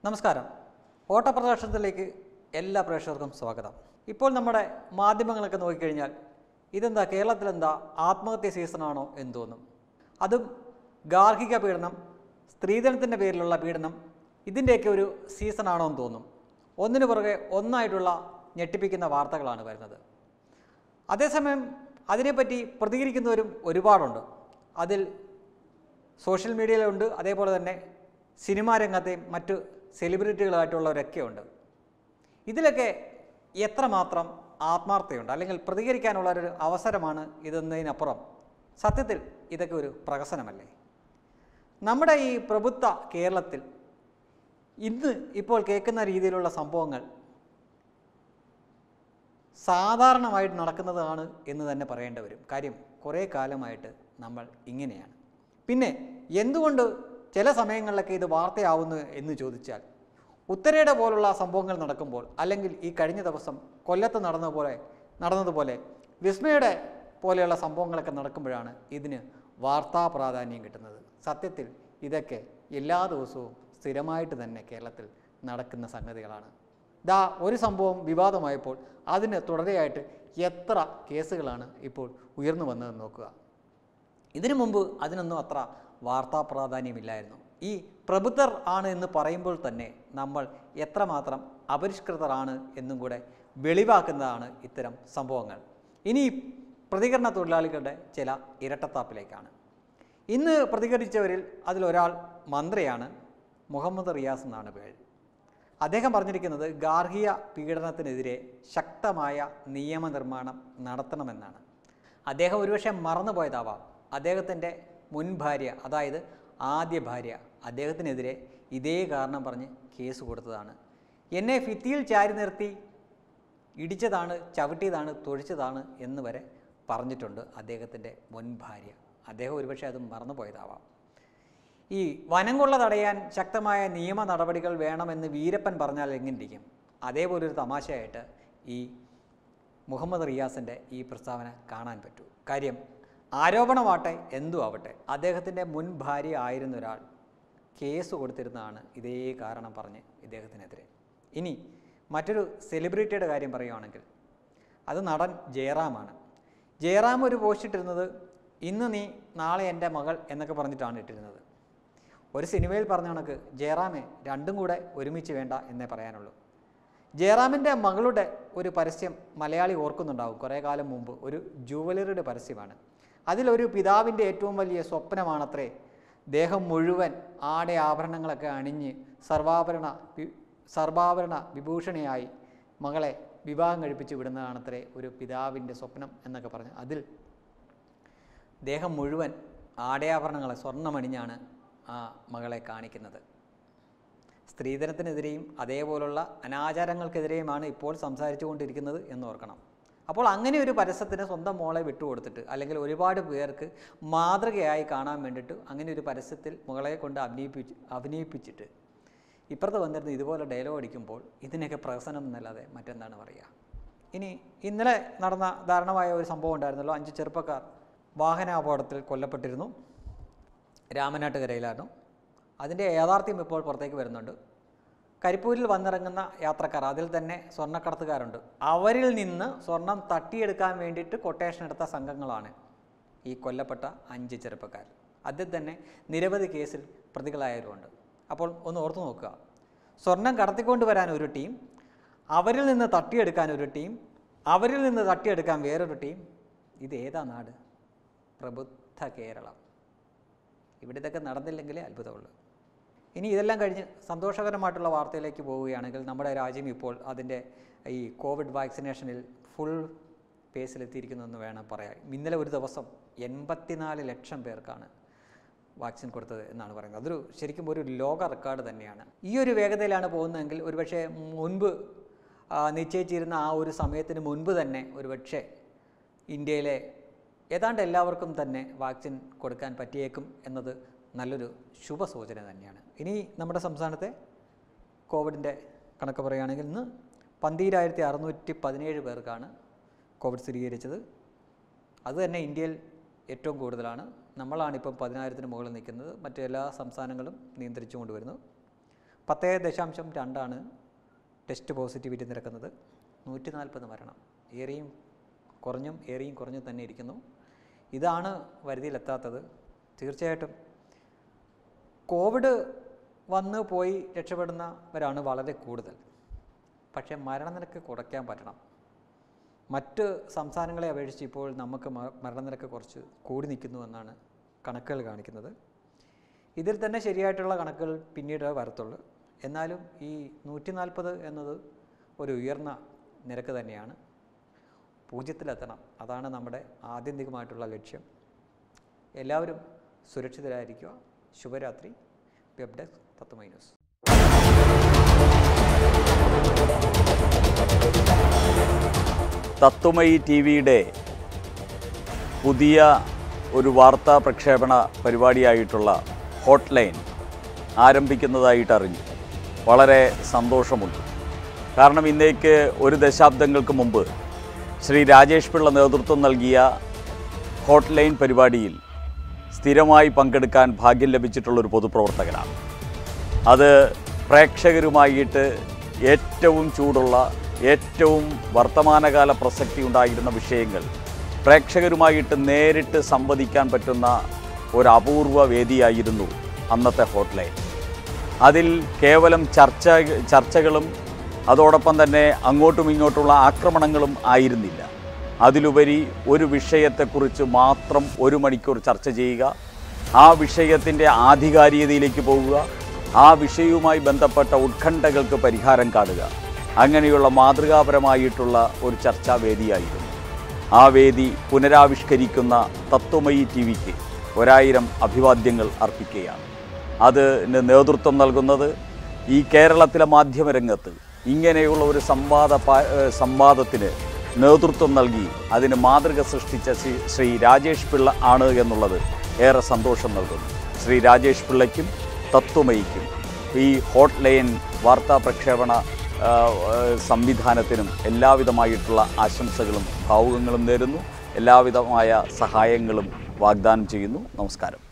നമസ്കാരം ഓട്ടപ്രദർശനത്തിലേക്ക് എല്ലാ പ്രേക്ഷകർക്കും സ്വാഗതം ഇപ്പോൾ നമ്മുടെ മാധ്യമങ്ങളൊക്കെ നോക്കിക്കഴിഞ്ഞാൽ ഇതെന്താ കേരളത്തിലെന്താ ആത്മഹത്യ സീസണാണോ എന്ന് തോന്നും അതും ഗാർഹിക പീഡനം സ്ത്രീധനത്തിൻ്റെ പേരിലുള്ള പീഡനം ഇതിൻ്റെയൊക്കെ ഒരു സീസണാണോ എന്ന് തോന്നും ഒന്നിനു പുറകെ ഒന്നായിട്ടുള്ള ഞെട്ടിപ്പിക്കുന്ന വാർത്തകളാണ് വരുന്നത് അതേസമയം അതിനെപ്പറ്റി പ്രതികരിക്കുന്നവരും ഒരുപാടുണ്ട് അതിൽ സോഷ്യൽ മീഡിയയിലുണ്ട് അതേപോലെ തന്നെ സിനിമാ രംഗത്തെയും മറ്റ് സെലിബ്രിറ്റികളായിട്ടുള്ളവരൊക്കെ ഉണ്ട് ഇതിലൊക്കെ എത്രമാത്രം ആത്മാർത്ഥതയുണ്ട് അല്ലെങ്കിൽ പ്രതികരിക്കാനുള്ള ഒരു അവസരമാണ് ഇതെന്നതിനപ്പുറം സത്യത്തിൽ ഇതൊക്കെ ഒരു പ്രഹസനമല്ലേ നമ്മുടെ ഈ പ്രബുദ്ധ കേരളത്തിൽ ഇന്ന് ഇപ്പോൾ കേൾക്കുന്ന രീതിയിലുള്ള സംഭവങ്ങൾ സാധാരണമായിട്ട് നടക്കുന്നതാണ് എന്ന് തന്നെ പറയേണ്ടി വരും കാര്യം കുറേ കാലമായിട്ട് നമ്മൾ ഇങ്ങനെയാണ് പിന്നെ എന്തുകൊണ്ട് ചില സമയങ്ങളിലൊക്കെ ഇത് വാർത്തയാവുന്നു എന്ന് ചോദിച്ചാൽ ഉത്തരയുടെ പോലുള്ള സംഭവങ്ങൾ നടക്കുമ്പോൾ അല്ലെങ്കിൽ ഈ കഴിഞ്ഞ ദിവസം കൊല്ലത്ത് നടന്ന പോലെ നടന്നതുപോലെ വിസ്മയുടെ പോലെയുള്ള സംഭവങ്ങളൊക്കെ നടക്കുമ്പോഴാണ് ഇതിന് വാർത്താ പ്രാധാന്യം കിട്ടുന്നത് സത്യത്തിൽ ഇതൊക്കെ എല്ലാ ദിവസവും സ്ഥിരമായിട്ട് തന്നെ കേരളത്തിൽ നടക്കുന്ന സംഗതികളാണ് ദാ ഒരു സംഭവം വിവാദമായപ്പോൾ അതിന് തുടരെയായിട്ട് എത്ര കേസുകളാണ് ഇപ്പോൾ ഉയർന്നു വന്നതെന്ന് നോക്കുക ഇതിനു മുമ്പ് അതിനൊന്നും അത്ര വാർത്താ പ്രാധാന്യമില്ലായിരുന്നു ഈ പ്രബുദ്ധർ ആണ് എന്ന് പറയുമ്പോൾ തന്നെ നമ്മൾ എത്രമാത്രം അപരിഷ്കൃതരാണ് എന്നും കൂടെ വെളിവാക്കുന്നതാണ് ഇത്തരം സംഭവങ്ങൾ ഇനി പ്രതികരണ തൊഴിലാളികളുടെ ചില ഇരട്ടത്താപ്പിലേക്കാണ് ഇന്ന് പ്രതികരിച്ചവരിൽ അതിലൊരാൾ മന്ത്രിയാണ് മുഹമ്മദ് റിയാസ് എന്നാണ് പേര് അദ്ദേഹം പറഞ്ഞിരിക്കുന്നത് ഗാർഹിക പീഡനത്തിനെതിരെ ശക്തമായ നിയമനിർമ്മാണം നടത്തണമെന്നാണ് അദ്ദേഹം ഒരുപക്ഷെ മറന്നുപോയതാവാം അദ്ദേഹത്തിൻ്റെ മുൻ ഭാര്യ അതായത് ആദ്യ ഭാര്യ അദ്ദേഹത്തിനെതിരെ ഇതേ കാരണം പറഞ്ഞ് കേസ് കൊടുത്തതാണ് എന്നെ ഭിത്തിയിൽ ചാരി നിർത്തി ഇടിച്ചതാണ് ചവിട്ടിയതാണ് തൊഴിച്ചതാണ് എന്ന് വരെ പറഞ്ഞിട്ടുണ്ട് അദ്ദേഹത്തിൻ്റെ മുൻ ഭാര്യ അദ്ദേഹം ഒരുപക്ഷെ അത് മറന്നുപോയതാവാം ഈ വനം കൊള്ള തടയാൻ ശക്തമായ നിയമ നടപടികൾ വേണമെന്ന് വീരപ്പൻ പറഞ്ഞാൽ എങ്ങനെയിരിക്കും അതേപോലെ ഒരു തമാശയായിട്ട് ഈ മുഹമ്മദ് റിയാസിൻ്റെ ഈ പ്രസ്താവന കാണാൻ പറ്റൂ കാര്യം ആരോപണമാട്ടെ എന്തു ആവട്ടെ അദ്ദേഹത്തിൻ്റെ മുൻ ഭാര്യ ആയിരുന്ന ഒരാൾ കേസ് കൊടുത്തിരുന്നതാണ് ഇതേ കാരണം പറഞ്ഞ് ഇദ്ദേഹത്തിനെതിരെ ഇനി മറ്റൊരു സെലിബ്രിറ്റിയുടെ കാര്യം പറയുകയാണെങ്കിൽ അത് നടൻ ജയറാമാണ് ജയറാം ഒരു പോസ്റ്റ് ഇട്ടിരുന്നത് ഇന്ന് നീ നാളെ എൻ്റെ മകൾ എന്നൊക്കെ പറഞ്ഞിട്ടാണ് ഇട്ടിരുന്നത് ഒരു സിനിമയിൽ പറഞ്ഞ കണക്ക് ജയറാമെ രണ്ടും കൂടെ ഒരുമിച്ച് വേണ്ട എന്നേ പറയാനുള്ളൂ ജയറാമിൻ്റെ മകളുടെ ഒരു പരസ്യം മലയാളി ഓർക്കുന്നുണ്ടാവും കുറേ കാലം മുമ്പ് ഒരു ജുവലറിയുടെ പരസ്യമാണ് അതിലൊരു പിതാവിൻ്റെ ഏറ്റവും വലിയ സ്വപ്നമാണത്രേ ദേഹം മുഴുവൻ ആടെ ആഭരണങ്ങളൊക്കെ അണിഞ്ഞ് സർവാഭരണ വി- സർവാഭരണ വിഭൂഷണിയായി മകളെ വിവാഹം കഴിപ്പിച്ച് വിടുന്നതാണത്രേ ഒരു പിതാവിൻ്റെ സ്വപ്നം എന്നൊക്കെ പറഞ്ഞ് അതിൽ ദേഹം മുഴുവൻ ആടയാഭരണങ്ങളെ സ്വർണ്ണമണിഞ്ഞാണ് ആ മകളെ കാണിക്കുന്നത് സ്ത്രീധനത്തിനെതിരെയും അതേപോലുള്ള അനാചാരങ്ങൾക്കെതിരെയുമാണ് ഇപ്പോൾ സംസാരിച്ചു കൊണ്ടിരിക്കുന്നത് എന്ന് ഓർക്കണം അപ്പോൾ അങ്ങനെ ഒരു പരസ്യത്തിന് സ്വന്തം മോളെ വിട്ടുകൊടുത്തിട്ട് അല്ലെങ്കിൽ ഒരുപാട് പേർക്ക് മാതൃകയായി കാണാൻ വേണ്ടിയിട്ട് അങ്ങനെ ഒരു പരസ്യത്തിൽ മകളെ കൊണ്ട് അഭിനയിപ്പിച്ച് അഭിനയിപ്പിച്ചിട്ട് ഇപ്പുറത്ത് വന്നിരുന്ന് ഇതുപോലെ ഡയലോഗ് അടിക്കുമ്പോൾ ഇതിനൊക്കെ പ്രഹസനം എന്നല്ലാതെ മറ്റെന്താണ് പറയുക ഇനി ഇന്നലെ നടന്ന ദാരുണമായ ഒരു സംഭവം ഉണ്ടായിരുന്നല്ലോ അഞ്ച് ചെറുപ്പക്കാർ വാഹനാപകടത്തിൽ കൊല്ലപ്പെട്ടിരുന്നു രാമനാട്ടുകരയിലാണ് അതിൻ്റെ യാഥാർത്ഥ്യം ഇപ്പോൾ പുറത്തേക്ക് വരുന്നുണ്ട് കരിപ്പൂരിൽ വന്നിറങ്ങുന്ന യാത്രക്കാർ അതിൽ തന്നെ സ്വർണ്ണക്കടത്തുകാരുണ്ട് അവരിൽ നിന്ന് സ്വർണം തട്ടിയെടുക്കാൻ വേണ്ടിയിട്ട് കൊട്ടേഷൻ എടുത്ത സംഘങ്ങളാണ് ഈ കൊല്ലപ്പെട്ട അഞ്ച് ചെറുപ്പക്കാർ അതിൽ തന്നെ നിരവധി കേസിൽ പ്രതികളായവരുണ്ട് അപ്പോൾ ഒന്ന് ഓർത്തു നോക്കുക സ്വർണം കടത്തിക്കൊണ്ട് വരാൻ ഒരു ടീം അവരിൽ നിന്ന് തട്ടിയെടുക്കാൻ ഒരു ടീം അവരിൽ നിന്ന് തട്ടിയെടുക്കാൻ വേറൊരു ടീം ഇത് ഏതാ നാട് പ്രബുദ്ധ കേരളം ഇവിടെ ഇതൊക്കെ നടന്നില്ലെങ്കിലേ അത്ഭുതമുള്ളൂ ഇനി ഇതെല്ലാം കഴിഞ്ഞ് സന്തോഷകരമായിട്ടുള്ള വാർത്തയിലേക്ക് പോവുകയാണെങ്കിൽ നമ്മുടെ രാജ്യം ഇപ്പോൾ അതിൻ്റെ ഈ കോവിഡ് വാക്സിനേഷനിൽ ഫുൾ പേസിലെത്തിയിരിക്കുന്നു എന്ന് വേണം പറയാൻ ഇന്നലെ ഒരു ദിവസം എൺപത്തിനാല് ലക്ഷം പേർക്കാണ് വാക്സിൻ കൊടുത്തത് എന്നാണ് പറയുന്നത് അതൊരു ശരിക്കും ഒരു ലോക റെക്കോർഡ് തന്നെയാണ് ഈ ഒരു വേഗതയിലാണ് പോകുന്നതെങ്കിൽ ഒരുപക്ഷെ മുൻപ് ആ, നിശ്ചയിച്ചിരുന്ന ആ ഒരു സമയത്തിന് മുൻപ് തന്നെ ഒരുപക്ഷെ ഇന്ത്യയിലെ ഏതാണ്ട് എല്ലാവർക്കും തന്നെ വാക്സിൻ കൊടുക്കാൻ പറ്റിയേക്കും എന്നത് നല്ലൊരു ശുഭസൂചന തന്നെയാണ് ഇനി നമ്മുടെ സംസ്ഥാനത്തെ കോവിഡിൻ്റെ കണക്ക് പറയുകയാണെങ്കിൽ ഇന്ന് പന്തീരായിരത്തി അറുന്നൂറ്റി പതിനേഴ് പേർക്കാണ് കോവിഡ് സ്ഥിരീകരിച്ചത് അത് തന്നെ ഇന്ത്യയിൽ ഏറ്റവും കൂടുതലാണ് നമ്മളാണിപ്പം പതിനായിരത്തിന് മുകളിൽ നിൽക്കുന്നത് മറ്റു എല്ലാ സംസ്ഥാനങ്ങളും നിയന്ത്രിച്ചു കൊണ്ടുവരുന്നു പത്ത് ദശാംശം രണ്ടാണ് ടെസ്റ്റ് പോസിറ്റിവിറ്റി നിരക്കുന്നത് നൂറ്റി നാൽപ്പത് മരണം ഏറെയും കുറഞ്ഞും ഏറെയും കുറഞ്ഞും തന്നെ ഇരിക്കുന്നു ഇതാണ് വരുതിയിലെത്താത്തത് തീർച്ചയായിട്ടും കോവിഡ് വന്ന് പോയി രക്ഷപ്പെടുന്നവരാണ് വളരെ കൂടുതൽ പക്ഷേ മരണനിരക്ക് കുറയ്ക്കാൻ പറ്റണം മറ്റ് സംസ്ഥാനങ്ങളെ അപേക്ഷിച്ച് ഇപ്പോൾ നമുക്ക് മ- മരണനിരക്ക് കുറച്ച് കൂടി നിൽക്കുന്നു എന്നാണ് കണക്കുകൾ കാണിക്കുന്നത് ഇതിൽ തന്നെ ശരിയായിട്ടുള്ള കണക്കുകൾ പിന്നീട് വരത്തുള്ളൂ എന്നാലും ഈ നൂറ്റി നാൽപ്പത് എന്നത് ഒരു ഉയർന്ന നിരക്ക് തന്നെയാണ് പൂജ്യത്തിലെത്തണം അതാണ് നമ്മുടെ ആത്യന്തികമായിട്ടുള്ള ലക്ഷ്യം എല്ലാവരും സുരക്ഷിതരായിരിക്കുക ശുഭരാത്രി web desk Tatwamayi news Tatwamayi T വിയുടെ പുതിയ ഒരു വാർത്താ പ്രക്ഷേപണ പരിപാടിയായിട്ടുള്ള ഹോട്ട് ലൈൻ ആരംഭിക്കുന്നതായിട്ട് അറിഞ്ഞു വളരെ സന്തോഷമുണ്ട് കാരണം ഇന്നേക്ക് ഒരു ദശാബ്ദങ്ങൾക്ക് മുമ്പ് ശ്രീ രാജേഷ് പിള്ള നേതൃത്വം നൽകിയ ഹോട്ട് ലൈൻ പരിപാടിയിൽ സ്ഥിരമായി പങ്കെടുക്കാൻ ഭാഗ്യം ലഭിച്ചിട്ടുള്ള ഒരു പൊതുപ്രവർത്തകനാണ് അത് പ്രേക്ഷകരുമായിട്ട് ഏറ്റവും ചൂടുള്ള ഏറ്റവും വർത്തമാനകാല പ്രസക്തി ഉണ്ടായിരുന്ന വിഷയങ്ങൾ പ്രേക്ഷകരുമായിട്ട് നേരിട്ട് സംവദിക്കാൻ പറ്റുന്ന ഒരു അപൂർവ വേദിയായിരുന്നു അന്നത്തെ ഹോട്ട്ലൈൻ അതിൽ കേവലം ചർച്ച ചർച്ചകളും അതോടൊപ്പം തന്നെ അങ്ങോട്ടും ഇങ്ങോട്ടുള്ള ആക്രമണങ്ങളും ആയിരുന്നില്ല അതിലുപരി ഒരു വിഷയത്തെക്കുറിച്ച് മാത്രം ഒരു മണിക്കൂർ ചർച്ച ചെയ്യുക ആ വിഷയത്തിൻ്റെ ആധികാരികതയിലേക്ക് പോവുക ആ വിഷയവുമായി ബന്ധപ്പെട്ട ഉത്കണ്ഠകൾക്ക് പരിഹാരം കാണുക അങ്ങനെയുള്ള മാതൃകാപരമായിട്ടുള്ള ഒരു ചർച്ചാ വേദിയായിരുന്നു ആ വേദി പുനരാവിഷ്കരിക്കുന്ന തത്വമയി ടി വിക്ക് ഒരായിരം അഭിവാദ്യങ്ങൾ അർപ്പിക്കുകയാണ് അതിന് നേതൃത്വം നൽകുന്നത് ഈ കേരളത്തിലെ മാധ്യമരംഗത്ത് ഇങ്ങനെയുള്ള ഒരു സംവാദ പാ- ഏഹ് സംവാദത്തിന് നേതൃത്വം നൽകി അതിന് മാതൃക സൃഷ്ടിച്ച ശ്രീ ശ്രീ രാജേഷ് പിള്ള ആണ് എന്നുള്ളത് ഏറെ സന്തോഷം നൽകുന്നു ശ്രീ രാജേഷ് പിള്ളയ്ക്കും തത്വമയിക്കും ഈ ഹോട്ട് ലൈൻ വാർത്താ പ്രക്ഷേപണ ആ, ആ, സംവിധാനത്തിനും എല്ലാവിധമായിട്ടുള്ള ആശംസകളും ഭാവുകങ്ങളും നേരുന്നു എല്ലാവിധമായ സഹായങ്ങളും വാഗ്ദാനം ചെയ്യുന്നു നമസ്കാരം